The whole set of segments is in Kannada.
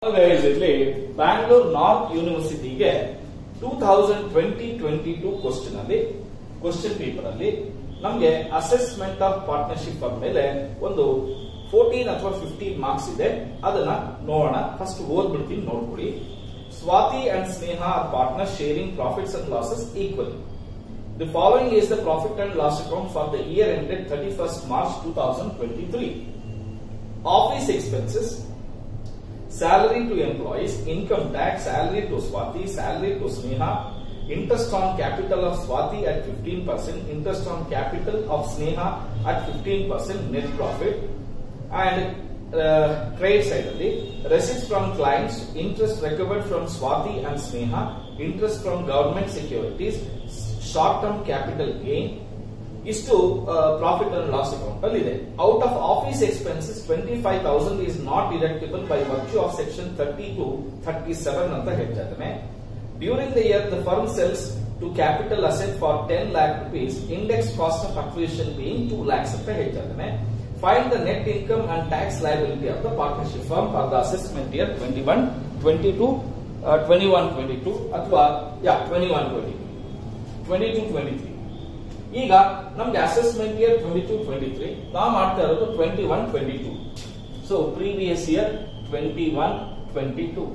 ಗೈಸ್ ಇಲ್ಲಿ ಬ್ಯಾಂಗ್ಳೂರ್ ನಾರ್ತ್ ಯೂನಿವರ್ಸಿಟಿಗೆ two thousand twenty twenty two question ಅಲ್ಲಿ ಕ್ವಶನ್ ಪೇಪರ್ ಅಲ್ಲಿ ನಮಗೆ ಅಸೆಸ್ಮೆಂಟ್ ಆಫ್ ಪಾರ್ಟ್ನರ್ಶಿಪ್ ಮೇಲೆ ಒಂದು ಫೋರ್ಟೀನ್ ಅಥವಾ ಫಿಫ್ಟೀನ್ ಮಾರ್ಕ್ಸ್ ಇದೆ ಅದನ್ನ ನೋಡೋಣ ಫಸ್ಟ್ ಓದ್ಬಿಡ್ತೀನಿ ನೋಡ್ಕೊಳ್ಳಿ Swati and Sneha are partner sharing profits and losses equally The following is the profit and loss account for the year ended 31st March 2023. Office expenses, salary to employees, income tax, salary to Swati, salary to Sneha, interest on capital of Swati at 15%, interest on capital of Sneha at 15% net profit, and uh, trade side ಅಲ್ಲಿ receipts from clients, interest recovered from Swati and Sneha, interest from government securities, short term capital gain ಇಷ್ಟು ಪ್ರಾಫಿಟ್ ಅಂಡ್ ಲಾಸ್ ಅಕೌಂಟ್ ಅಲ್ಲಿ ಇದೆ out of office expenses twenty five thousand is not deductible by virtue of section thirty two thirty seven ಅಂತ ಹೇಳ್ತಾ ಇದ್ದಾನೆ during the year the firm sells two capital asset for ten lakh rupees index cost of acquisition being two lakhs ಅಂತ ಹೇಳ್ತಾ ಇದ್ದಾನೆ find the net income and tax liability of the partnership firm for the assessment year twenty one twenty two twenty one twenty two ಅಥವಾ ಯಾ twenty one twenty twenty two twenty three ಈಗ ನಮ್ಗೆ assessment year twenty two twenty three ನಾವು ಮಾಡ್ತಾ ಇರೋದು twenty one twenty two so previous year twenty one twenty two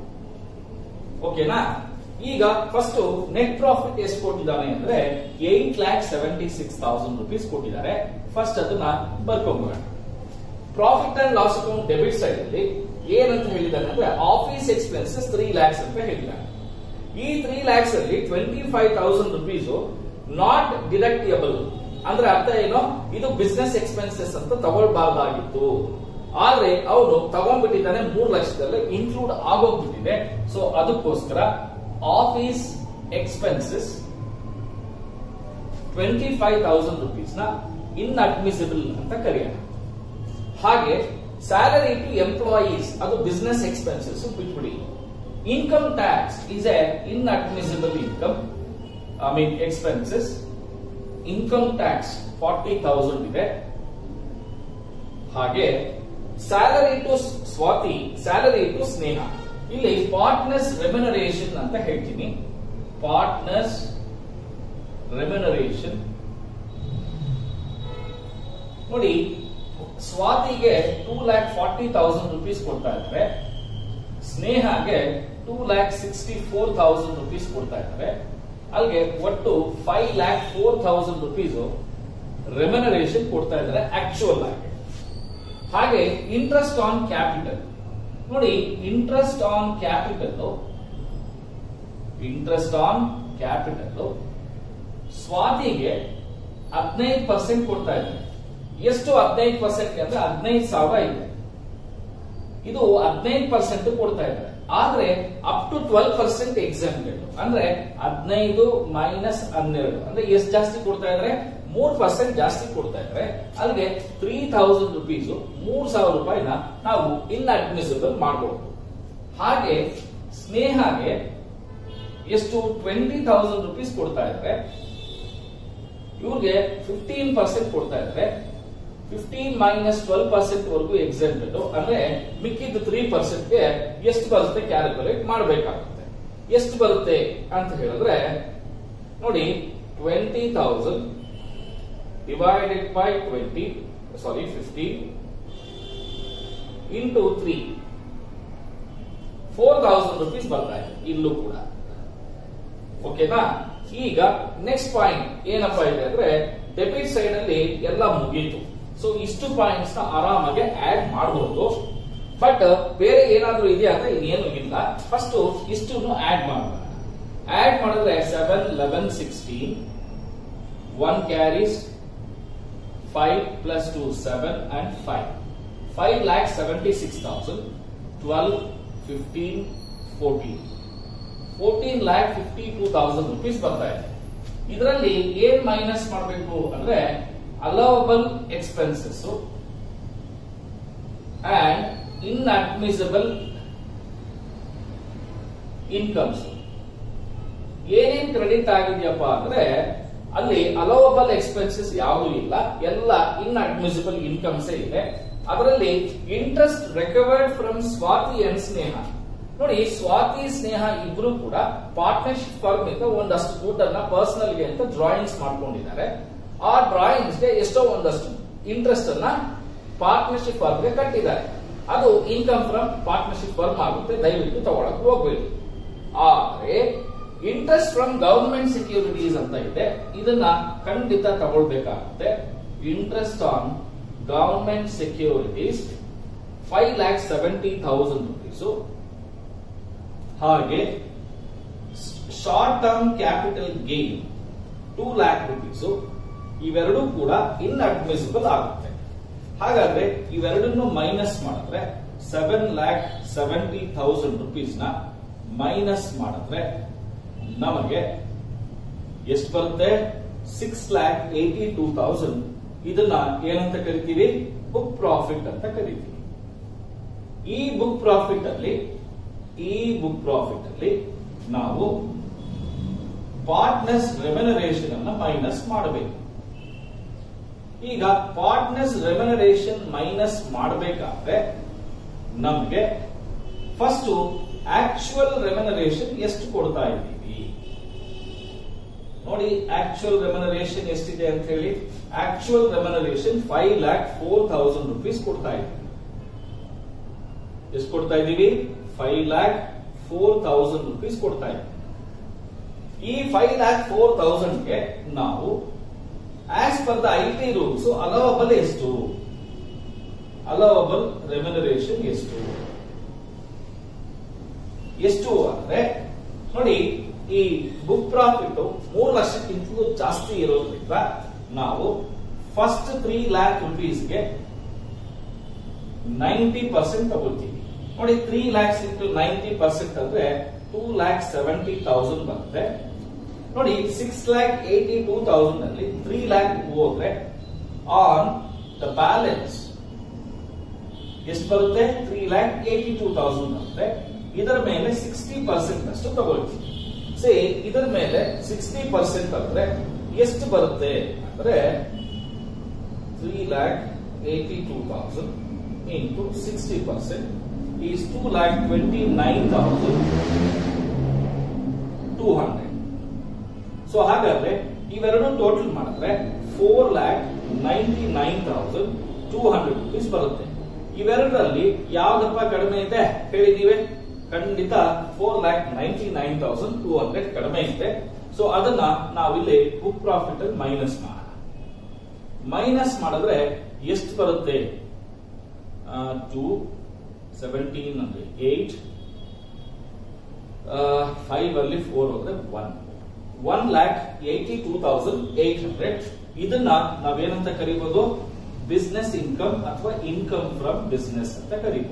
ಓಕೆನಾ ಈಗ ಫಸ್ಟ್ ನೆಟ್ ಪ್ರಾಫಿಟ್ ಎಷ್ಟು ಕೊಟ್ಟಿದ್ದಾನೆ ಅಂದ್ರೆ eight lakh seventy six thousand rupees ಕೊಟ್ಟಿದ್ದಾರೆ ಫಸ್ಟ್ ಅದನ್ನ ಬರ್ಕೊಂಡ್ಬಿಡೋಣ profit and loss account debit side ಅಲ್ಲಿ ಏನಂತ ಹೇಳಿದಾನೆ ಅಂದ್ರೆ ಆಫೀಸ್ ಎಕ್ಸ್ಪೆನ್ಸಸ್ ತ್ರೀ ಲ್ಯಾಕ್ಸ್ ಅಂತ ಹೇಳಿದ್ದಾನೆ ಈ ತ್ರೀ ಲ್ಯಾಕ್ಸ್ ಅಲ್ಲಿ twenty five thousand rupees not deductible ಅಂದ್ರೆ ಅರ್ಥ ಏನೋ ಇದು ಬಿಸ್ನೆಸ್ ಎಕ್ಸ್ಪೆನ್ಸಸ್ ಅಂತ ತಗೊಳ್ಬಾರ್ದಾಗಿತ್ತು ಆದ್ರೆ ಅವನು ತಗೊಂಡ್ಬಿಟ್ಟಿದ್ದಾನೆ ಮೂರ್ ಲಕ್ಷದಲ್ಲಿ ಇನ್ಕ್ಲೂಡ್ ಆಗೋಗ್ಬಿಟ್ಟಿದೆ ಸೊ ಅದಕ್ಕೋಸ್ಕರ office expenses twenty five thousand rupees ನ ಇನ್ ಅಡ್ಮಿಸಿಬಲ್ ಅಂತ ಕರೆಯೋಣ ಹಾಗೆ ಸ್ಯಾಲರಿ ಟು ಎಂಪ್ಲಾಯೀಸ್ ಅದು ಬಿಸ್ನೆಸ್ ಎಕ್ಸ್ಪೆನ್ಸಸ್ ಬಿಟ್ಬಿಡಿ income tax is a inadmissible income i mean expenses income tax 40000 ಇದೆ ಹಾಗೆ salary to Swati salary to Sneha ಇಲ್ಲಿ ಪಾರ್ಟ್ನರ್ಸ್ ರೆಮ್ಯುನರೇಷನ್ ಅಂತ ಹೇಳ್ತೀನಿ ಪಾರ್ಟ್ನರ್ಸ್ ರೆಮ್ಯುನರೇಷನ್ ನೋಡಿ ಸ್ವಾತಿಗೆ two lakh forty thousand rupees ಕೊಡ್ತಾ ಇದ್ದಾರೆ ಸ್ನೇಹಗೆ two lakh sixty four thousand rupees ಕೊಡ್ತಾ ಇದ್ದಾರೆ ಅಲ್ಲಿಗೆ ಒಟ್ಟು five lakh four thousand rupees remuneration ಕೊಡ್ತಾ ಇದ್ದಾರೆ ಆಕ್ಚುಯಲ್ ಆಗಿ ಹಾಗೆ ಇಂಟ್ರೆಸ್ಟ್ ಆನ್ ಕ್ಯಾಪಿಟಲ್ ನೋಡಿ interest on capital interest on capital ಸ್ವಾತಿಗೆ ಹದಿನೈದು ಪರ್ಸೆಂಟ್ ಕೊಡ್ತಾ ಇದ್ದಾರೆ ಎಷ್ಟು ಹದಿನೈದು ಪರ್ಸೆಂಟ್ ಅಂದ್ರೆ ಹದಿನೈದು ಸಾವಿರ ಇದೆ ಇದು ಹದಿನೈದು ಪರ್ಸೆಂಟ್ ಕೊಡ್ತಾ ಇದ್ದಾರೆ ಆದ್ರೆ ಅಪ್ ಟು ಟ್ವೆಲ್ ಪರ್ಸೆಂಟ್ ಎಕ್ಸಾಮ್ಗಳು ಅಂದ್ರೆ ಹದಿನೈದು ಮೈನಸ್ ಹನ್ನೆರಡು ಅಂದ್ರೆ ಎಷ್ಟು ಜಾಸ್ತಿ ಕೊಡ್ತಾ ಇದ್ದಾರೆ ಮೂರ್ ಪರ್ಸೆಂಟ್ ಜಾಸ್ತಿ ಕೊಡ್ತಾ ಇದ್ದಾರೆ ಅಲ್ಲಿಗೆ ತ್ರೀ ಥೌಸಂಡ್ ರುಪೀಸ್ ಮೂರ್ ಸಾವಿರ ರೂಪಾಯಿನ ನಾವು ಇನ್ ಅಡ್ಮಿಸಿಬಲ್ ಮಾಡಬಹುದು ಹಾಗೆ ಸ್ನೇಹಗೆ ಎಷ್ಟು ಟ್ವೆಂಟಿ ಥೌಸಂಡ್ ರುಪೀಸ್ ಕೊಡ್ತಾ ಇದ್ದಾರೆ ಇವ್ರಿಗೆ ಫಿಫ್ಟೀನ್ ಪರ್ಸೆಂಟ್ ಕೊಡ್ತಾ ಇದ್ದಾರೆ ಫಿಫ್ಟೀನ್ ಮೈನಸ್ ಟ್ವೆಲ್ ಪರ್ಸೆಂಟ್ ವರೆಗೂ ಎಕ್ಸಾಮ್ಟೆಡ್ ಅಂದ್ರೆ ಮಿಕ್ಕಿದ ತ್ರೀ ಪರ್ಸೆಂಟ್ಗೆ ಎಷ್ಟು ಬರುತ್ತೆ ಕ್ಯಾಲ್ಕುಲೇಟ್ ಮಾಡಬೇಕಾಗುತ್ತೆ ಎಷ್ಟು ಬರುತ್ತೆ ಅಂತ ಹೇಳಿದ್ರೆ ನೋಡಿ twenty thousand divided by twenty sorry fifteen into three four thousand rupees ಬರ್ತಾ ಇದೆ ಇಲ್ಲೂ ಕೂಡ ಓಕೆನಾ ಈಗ ನೆಕ್ಸ್ಟ್ ಪಾಯಿಂಟ್ ಏನಪ್ಪಾ ಇದೆ ಅಂದ್ರೆ ಡೆಬಿಟ್ ಸೈಡ್ ಅಲ್ಲಿ ಎಲ್ಲ ಮುಗೀತು ಸೊ ಇಷ್ಟು ಪಾಯಿಂಟ್ಸ್ ನ ಆರಾಮಾಗಿ ಆಡ್ ಮಾಡಬಹುದು ಬಟ್ ಬೇರೆ ಏನಾದ್ರೂ ಇದೆಯಾ ಅಂದ್ರೆ ಏನು ಇಲ್ಲ ಫಸ್ಟ್ ಇಷ್ಟು ಆಡ್ ಮಾಡೋಣ ಆಡ್ ಮಾಡಿದ್ರೆ seven eleven sixteen one carries five plus two seven and five five lakh seventy six thousand twelve fifteen fourteen fourteen lakh fifty two thousand rupees ಬರ್ತಾ ಇದೆ ಇದರಲ್ಲಿ ಏನ್ ಮೈನಸ್ ಮಾಡಬೇಕು ಅಂದ್ರೆ allowable expenses and inadmissible incomes ಏನೇನ್ ಕ್ರೆಡಿಟ್ ಆಗಿದೆಯಪ್ಪ ಅಂದ್ರೆ ಅಲ್ಲಿ ಅಲೋವಬಲ್ ಎಕ್ಸ್ಪೆನ್ಸಸ್ ಯಾವುದು ಇಲ್ಲ ಎಲ್ಲ ಇನ್ಅಡ್ಮಿಸಿಬಲ್ ಇನ್ಕಮ್ಸ್ ಇದೆ ಅದರಲ್ಲಿ interest recovered from Swati and Sneha ನೋಡಿ ಸ್ವಾತಿ ಸ್ನೇಹ ಇಬ್ರು ಕೂಡ ಪಾರ್ಟ್ನರ್ಶಿಪ್ ಫರ್ಮ್ ಇಂದ ಒಂದಷ್ಟು ದುಡ್ಡನ್ನ ಪರ್ಸನಲ್ ಗೆ ಅಂತ ಡ್ರಾಯಿಂಗ್ಸ್ ಮಾಡ್ಕೊಂಡಿದ್ದಾರೆ ಆ ಡ್ರಾಯಿಂಗ್ಸ್ ಗೆ ಎಷ್ಟೋ ಒಂದಷ್ಟು ಇಂಟ್ರೆಸ್ಟ್ ಅನ್ನ ಪಾರ್ಟ್ನರ್ಶಿಪ್ ಫರ್ಮ್ ಗೆ ಕಟ್ಟಿದ್ದಾರೆ ಅದು ಇನ್ಕಮ್ ಫ್ರಮ್ ಪಾರ್ಟ್ನರ್ಶಿಪ್ ಫರ್ಮ್ ಆಗುತ್ತೆ ದಯವಿಟ್ಟು ತಗೊಳಕ್ ಹೋಗ್ಬೇಡಿ ಆದ್ರೆ ಇಂಟ್ರೆಸ್ಟ್ ಫ್ರಮ್ ಗವರ್ಮೆಂಟ್ ಸೆಕ್ಯೂರಿಟೀಸ್ ಅಂತ ಇದೆ ಇದನ್ನ ಖಂಡಿತ ತಗೊಳ್ಬೇಕಾಗುತ್ತೆ interest on government securities five lakh seventy thousand rupees ಹಾಗೆ short term capital gain two lakh rupees ಇವೆರಡೂ ಕೂಡ ಇನ್ಅಡ್ಮಿಸಿಬಲ್ ಆಗುತ್ತೆ ಹಾಗಾದ್ರೆ ಇವೆರಡನ್ನು ಮೈನಸ್ ಮಾಡಿದ್ರೆ seven lakh seventy thousand rupees ನ ಮೈನಸ್ ಮಾಡಿದ್ರೆ ನಮಗೆ ಎಷ್ಟು ಬರುತ್ತೆ six lakh eighty two thousand ಇದನ್ನ ಏನಂತ ಕರಿತೀವಿ ಬುಕ್ ಪ್ರಾಫಿಟ್ ಅಂತ ಕರಿತೀವಿ ಈ ಬುಕ್ ಪ್ರಾಫಿಟ್ ಅಲ್ಲಿ ಈ ಬುಕ್ ಪ್ರಾಫಿಟ್ ಅಲ್ಲಿ ನಾವು ಪಾರ್ಟ್ನರ್ಸ್ ರೆಮ್ಯುನರೇಷನ್ ಅನ್ನ ಮೈನಸ್ ಮಾಡಬೇಕು ಈಗ ಪಾರ್ಟ್ನರ್ಸ್ ರೆಮ್ಯುನರೇಷನ್ ಮೈನಸ್ ಮಾಡಬೇಕಾದ್ರೆ ನಮ್ಗೆ ಫಸ್ಟ್ ಆಕ್ಚುಯಲ್ ರೆಮ್ಯುನರೇಷನ್ ಎಷ್ಟು ಕೊಡ್ತಾ ಇದ್ದೀವಿ ನೋಡಿ ಆಕ್ಚುಯಲ್ ರೆಮ್ಯುನರೇಷನ್ ಎಷ್ಟಿದೆ ಅಂತ ಹೇಳಿ actual remuneration five lakh four thousand rupees ಕೊಡ್ತಾ ಇದ್ದೀವಿ ಎಷ್ಟು ಕೊಡ್ತಾ ಇದ್ದೀವಿ five lakh four thousand rupees ಕೊಡ್ತಾ ಇದ್ದೀವಿ ಈ ಫೈವ್ ಲ್ಯಾಕ್ ಫೋರ್ ಥೌಸಂಡ್ಗೆ ನಾವು as per the I T rules allowable ಎಷ್ಟು ಅಲವಬಲ್ ರೆಮ್ಯುನರೇಷನ್ ಎಷ್ಟು ಎಷ್ಟು ಅಂದ್ರೆ ನೋಡಿ ಈ ಬುಕ್ ಪ್ರಾಫಿಟ್ ಮೂರು ಲಕ್ಷಕ್ಕಿಂತಲೂ ಜಾಸ್ತಿ ಇರೋದ್ರಿಂದ ನಾವು ಫಸ್ಟ್ ತ್ರೀ ಲ್ಯಾಕ್ ರುಪೀಸ್ಗೆ ನೈಂಟಿ ಪರ್ಸೆಂಟ್ ತಗೊಳ್ತೀವಿ ನೋಡಿ three lakhs into ninety percent ಅಂದ್ರೆ ಟೂ ಲ್ಯಾಕ್ ಸೆವೆಂಟಿ ತೌಸಂಡ್ ಬರುತ್ತೆ ನೋಡಿ six lakh eighty two thousand ಅಲ್ಲಿ ತ್ರೀ ಲ್ಯಾಕ್ ಹೋದ್ರೆ ಆನ್ ದ ಬ್ಯಾಲೆನ್ಸ್ ಎಷ್ಟು ಬರುತ್ತೆ three lakh eighty two thousand ಬರುತ್ತೆ ಇದರ ಮೇಲೆ ಸಿಕ್ಸ್ಟಿ ಪರ್ಸೆಂಟ್ ಅಷ್ಟು ತಗೊಳ್ತೀವಿ ಸೇ ಇದರ ಮೇಲೆ ಸಿಕ್ಸ್ಟಿ ಪರ್ಸೆಂಟ್ ಅಂದ್ರೆ ಎಷ್ಟು ಬರುತ್ತೆ ಅಂದ್ರೆ three lakh eighty two thousand into sixty percent is two lakh twenty nine thousand two hundred so ಹಾಗಾದ್ರೆ ಇವೆರಡು ಟೋಟಲ್ ಮಾಡಿದ್ರೆ four lakh ninety nine thousand two hundred rupees ಬರುತ್ತೆ ಇವೆರಡರಲ್ಲಿ ಯಾವ್ದಪ್ಪ ಕಡಿಮೆ ಇದೆ ಹೇಳಿದೀವಿ ಖಂಡಿತ four lakh ninety nine thousand two hundred ಕಡಿಮೆ ಇದೆ ಸೊ ಅದನ್ನ ನಾವಿಲ್ಲಿ ಬುಕ್ ಪ್ರಾಫಿಟ್ ಅಲ್ಲಿ ಮೈನಸ್ ಮಾಡೋಣ ಮೈನಸ್ ಮಾಡಿದ್ರೆ ಎಷ್ಟು ಬರುತ್ತೆ ಟೂ ಸೆವೆಂಟೀನ್ ಅಂದ್ರೆ ಏಟ್ ಫೈವ್ ಅಲ್ಲಿ ಫೋರ್ ಹೋದ್ರೆ one one lakh eighty two thousand eight hundred ಇದನ್ನ ನಾವೇನಂತ ಕರಿಬಹುದು ಬಿಸ್ನೆಸ್ ಇನ್ಕಮ್ ಅಥವಾ ಇನ್ಕಮ್ ಫ್ರಮ್ ಬಿಸ್ನೆಸ್ ಅಂತ ಕರಿಬಹುದು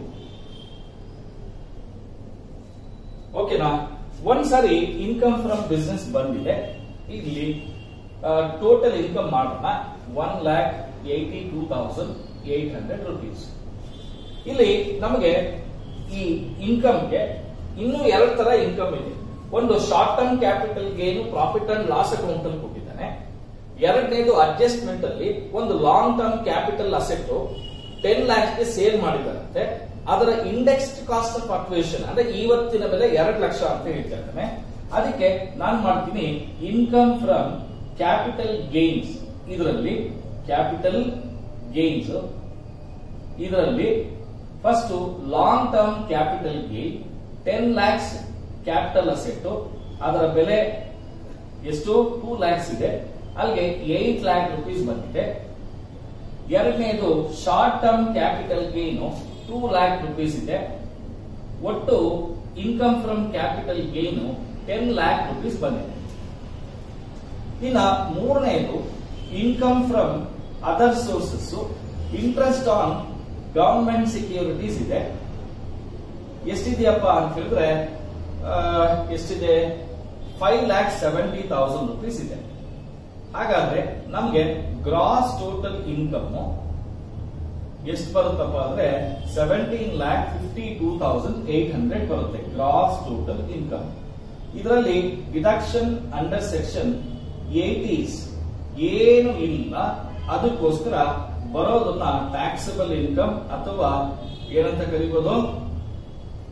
ಓಕೆನಾ ಒಂದ್ಸರಿ ಇನ್ಕಮ್ ಫ್ರಮ್ ಬಿಸ್ನೆಸ್ ಬಂದಿದೆ ಇಲ್ಲಿ ಟೋಟಲ್ ಇನ್ಕಮ್ ಮಾಡೋಣ one lakh eighty two thousand eight hundred rupees ಇಲ್ಲಿ ನಮಗೆ ಈ ಇನ್ಕಮ್ಗೆ ಇನ್ನೂ ಎರಡು ತರ ಇನ್ಕಮ್ ಇದೆ ಒಂದು short term capital gain profit and loss account ಅಲ್ಲಿ ಕೊಟ್ಟಿದ್ದಾನೆ ಎರಡನೇದು ಅಡ್ಜಸ್ಟ್ಮೆಂಟ್ ಅಲ್ಲಿ ಒಂದು long term capital asset ten lakhs ಗೆ ಸೇಲ್ ಮಾಡಿದಾರಂತೆ ಅದರ ಇಂಡೆಕ್ಸ್ಡ್ ಕಾಸ್ಟ್ ಆಫ್ ಅಕ್ವೇಷನ್ ಅಂದ್ರೆ ಇವತ್ತಿನ ಬೆಲೆ ಎರಡು ಲಕ್ಷ ಅಂತ ಹೇಳ್ತಾ ಇದ್ದಾನೆ ಅದಕ್ಕೆ ನಾನು ಮಾಡ್ತೀನಿ ಇನ್ಕಮ್ ಫ್ರಮ್ ಕ್ಯಾಪಿಟಲ್ ಗೇನ್ಸ್ ಇದರಲ್ಲಿ ಕ್ಯಾಪಿಟಲ್ ಗೇನ್ಸ್ ಇದರಲ್ಲಿ first long term capital gain ten lakhs capital asset ಅದರ ಬೆಲೆ ಎಷ್ಟು ಟೂ ಲ್ಯಾಕ್ಸ್ ಇದೆ ಅಲ್ಲಿಗೆ ಏಟ್ ಲ್ಯಾಕ್ ರುಪೀಸ್ ಬಂದಿದೆ ಎರಡನೇದು short term capital gain two lakh rupees ಇದೆ ಒಟ್ಟು income from capital gain ten lakh rupees ಬಂದಿದೆ ಇನ್ನ ಮೂರನೇದು income from other sources interest on government securities ಇದೆ ಎಷ್ಟಿದೆಯಪ್ಪ ಅಂತ ಹೇಳಿದ್ರೆ ಎಷ್ಟಿದೆ five lakh seventy thousand rupees ಇದೆ ಹಾಗಾದ್ರೆ ನಮ್ಗೆ ಗ್ರಾಸ್ ಟೋಟಲ್ ಇನ್ಕಮ್ ಎಷ್ಟು ಬರುತ್ತಪ್ಪ ಅಂದ್ರೆ seventeen lakh fifty two thousand eight hundred ಬರುತ್ತೆ ಗ್ರಾಸ್ ಟೋಟಲ್ ಇನ್ಕಮ್ ಇದರಲ್ಲಿ ಡಿಡಕ್ಷನ್ ಅಂಡರ್ ಸೆಕ್ಷನ್ ಏಟೀಸ್ ಏನು ಇಲ್ಲ ಅದಕ್ಕೋಸ್ಕರ ಬರೋದನ್ನ ಟ್ಯಾಕ್ಸಬಲ್ ಇನ್ಕಮ್ ಅಥವಾ ಏನಂತ ಕರಿಬಹುದು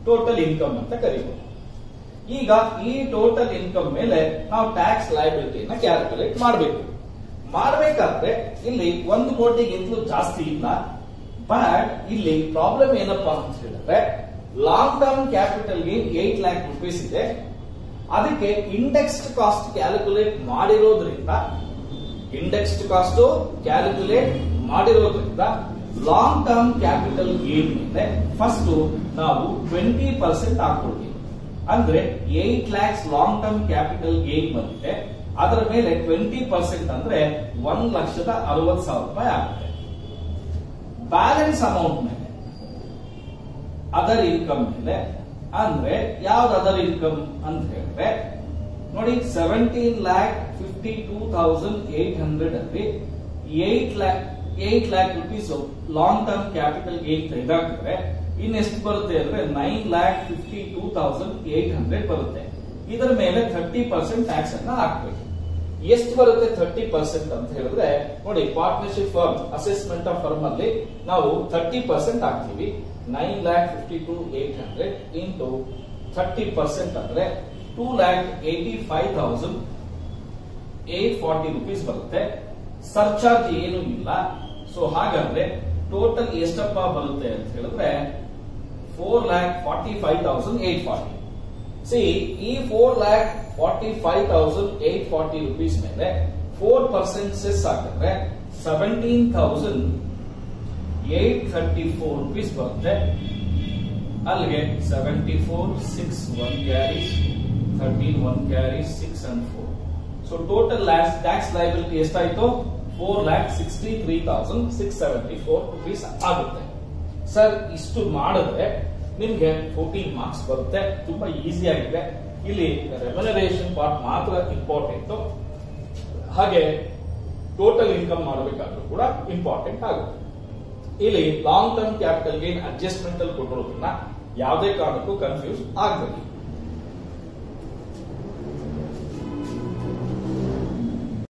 ಟೋಟಲ್ ಇನ್ಕಮ್ ಅಂತ ಕರೀಬಹುದು ಈಗ ಈ ಟೋಟಲ್ ಇನ್ಕಮ್ ಮೇಲೆ ನಾವು ಟ್ಯಾಕ್ಸ್ ಲಯಬಿಲಿಟಿನ ಕ್ಯಾಲ್ಕುಲೇಟ್ ಮಾಡಬೇಕು ಮಾಡಬೇಕಾದ್ರೆ ಇಲ್ಲಿ ಒಂದು ಕೋಟಿಗಿಂತಲೂ ಜಾಸ್ತಿ ಇಲ್ಲ ಬಟ್ ಇಲ್ಲಿ ಪ್ರಾಬ್ಲಮ್ ಏನಪ್ಪಾ ಅಂತ ಹೇಳಿದ್ರೆ long term capital gain eight lakh rupees ಇದೆ ಅದಕ್ಕೆ ಇಂಡೆಕ್ಸ್ಡ್ ಕಾಸ್ಟ್ ಕ್ಯಾಲ್ಕುಲೇಟ್ ಮಾಡಿರೋದ್ರಿಂದ ಇಂಡೆಕ್ಸ್ಡ್ ಕಾಸ್ಟ್ ಕ್ಯಾಲ್ಕುಲೇಟ್ ಮಾಡಿರೋದ್ರಿಂದ ಲಾಂಗ್ ಟರ್ಮ್ ಕ್ಯಾಪಿಟಲ್ ಗೇನ್ ಮೇಲೆ ಫಸ್ಟ್ ನಾವು ಟ್ವೆಂಟಿ ಪರ್ಸೆಂಟ್ ಹಾಕೊಳ್ತೀವಿ ಅಂದ್ರೆ eight lakhs long term capital gain ಬಂದಿದೆ ಅದರ ಮೇಲೆ ಟ್ವೆಂಟಿ ಪರ್ಸೆಂಟ್ ಅಂದ್ರೆ ಒಂದ್ ಲಕ್ಷದ ಅರವತ್ ಸಾವಿರ ರೂಪಾಯಿ ಆಗುತ್ತೆ ಬ್ಯಾಲೆನ್ಸ್ ಅಮೌಂಟ್ ಮೇಲೆ ಅದರ್ ಇನ್ಕಮ್ ಮೇಲೆ ಅಂದ್ರೆ ಯಾವ್ದು ಅದರ್ ಇನ್ಕಮ್ ಅಂತ ಹೇಳಿದ್ರೆ ನೋಡಿ seventeen lakh fifty two thousand eight hundred ಅಲ್ಲಿ eight lakh eight lakh rupees long term capital gain ತೆಗೆದಾಕಿದ್ರೆ ಇನ್ನೆಷ್ಟು ಬರುತ್ತೆ ಅಂದ್ರೆ nine lakh fifty two thousand eight hundred ಬರುತ್ತೆ ಇದರ ಮೇಲೆ ಥರ್ಟಿ ಪರ್ಸೆಂಟ್ ಟ್ಯಾಕ್ಸ್ ಅನ್ನ ಹಾಕ್ಬೇಕು ಎಷ್ಟು ಬರುತ್ತೆ ಥರ್ಟಿ ಪರ್ಸೆಂಟ್ ಅಂತ ಹೇಳಿದ್ರೆ ನೋಡಿ partnership firm assessment of firm ಅಲ್ಲಿ ನಾವು ಥರ್ಟಿ ಪರ್ಸೆಂಟ್ ಹಾಕ್ತೀವಿ nine lakh fifty two eight hundred into thirty percent ಅಂದ್ರೆ two lakh eighty five thousand eight forty rupees ಬರುತ್ತೆ ಸರ್ಚಾರ್ಜ್ ಏನು ಇಲ್ಲ ಸೊ ಹಾಗಾದ್ರೆ ಟೋಟಲ್ ಎಷ್ಟಪ್ಪ ಬರುತ್ತೆ ಅಂತ ಹೇಳಿದ್ರೆ four lakh forty five thousand eight forty see ಈ four lakh forty five thousand eight forty rupees ಮೇಲೆ ಫೋರ್ ಪರ್ಸೆಂಟ್ ಸೆಸ್ ಹಾಕಿದ್ರೆ seventeen thousand eight thirty four rupees ಬರುತ್ತೆ ಅಲ್ಲಿಗೆ seventy four six one carries thirteen one carries six and four so total tax liability ಎಷ್ಟಾಯ್ತು four lakh sixty three thousand six seventy four rupees ಆಗುತ್ತೆ ಸರ್ ಇಷ್ಟು ಮಾಡಿದ್ರೆ ನಿಮ್ಗೆ ಫೋರ್ಟೀನ್ ಮಾರ್ಕ್ಸ್ ಬರುತ್ತೆ ತುಂಬಾ ಈಸಿ ಆಗಿದೆ ಇಲ್ಲಿ ರೆಮ್ಯುನರೇಷನ್ ಪಾರ್ಟ್ ಮಾತ್ರ ಇಂಪಾರ್ಟೆಂಟ್ ಹಾಗೆ ಟೋಟಲ್ ಇನ್ಕಮ್ ಮಾಡಬೇಕಾದ್ರೂ ಕೂಡ ಇಂಪಾರ್ಟೆಂಟ್ ಆಗುತ್ತೆ ಇಲ್ಲಿ long term capital gain adjustment ಅಲ್ಲಿ ಕೊಟ್ಟಿರೋದನ್ನ ಯಾವುದೇ ಕಾರಣಕ್ಕೂ ಕನ್ಫ್ಯೂಸ್ ಆಗಬೇಕು